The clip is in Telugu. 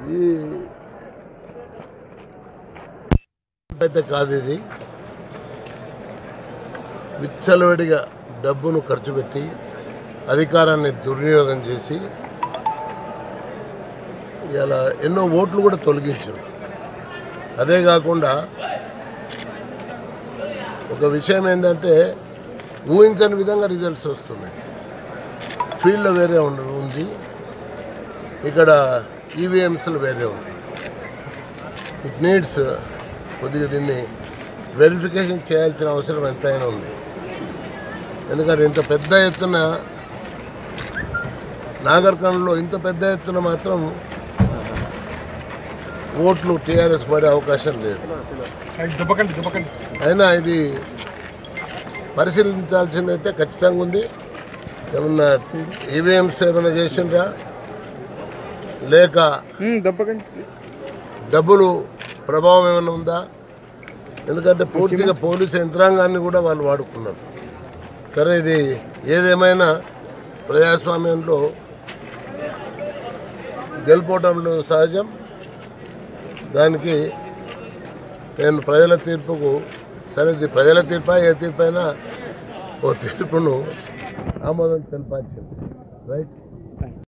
ఈ అయితే కాదు ఇది విచ్చలవిడిగా డబ్బును ఖర్చు పెట్టి అధికారాన్ని దుర్వినియోగం చేసి ఇలా ఎన్నో ఓట్లు కూడా తొలగించారు అదే కాకుండా ఒక విషయం ఏంటంటే ఊహించని విధంగా రిజల్ట్స్ వస్తున్నాయి ఫీల్డ్లో వేరే ఉండ ఉంది ఇక్కడ ఈవీఎంస్లో వేరే ఉంది ఇట్ నీడ్స్ కొద్దిగా దీన్ని వెరిఫికేషన్ చేయాల్సిన అవసరం ఎంతైనా ఉంది ఎందుకంటే ఇంత పెద్ద ఎత్తున నాగర్కర్ణంలో ఇంత పెద్ద ఎత్తున మాత్రం ఓట్లు టీఆర్ఎస్ పడే అవకాశం లేదు దుబ్బకండి దుబ్బకండి అయినా ఇది పరిశీలించాల్సిందైతే ఖచ్చితంగా ఉంది ఏమన్నా ఈవీఎంస్ ఏమైనా చేసిండ్రా లేక దుబ్బకండి డబ్బులు ప్రభావం ఏమైనా ఉందా ఎందుకంటే పూర్తిగా పోలీసు యంత్రాంగాన్ని కూడా వాళ్ళు వాడుకున్నారు సరే ఇది ఏదేమైనా ప్రజాస్వామ్యంలో గెలుపోవటంలో సహజం దానికి నేను ప్రజల తీర్పుకు సరే ఇది ప్రజల తీర్పా ఏ తీర్పు అయినా ఓ తీర్పును ఆమోదం తెలిపాల్సింది రైట్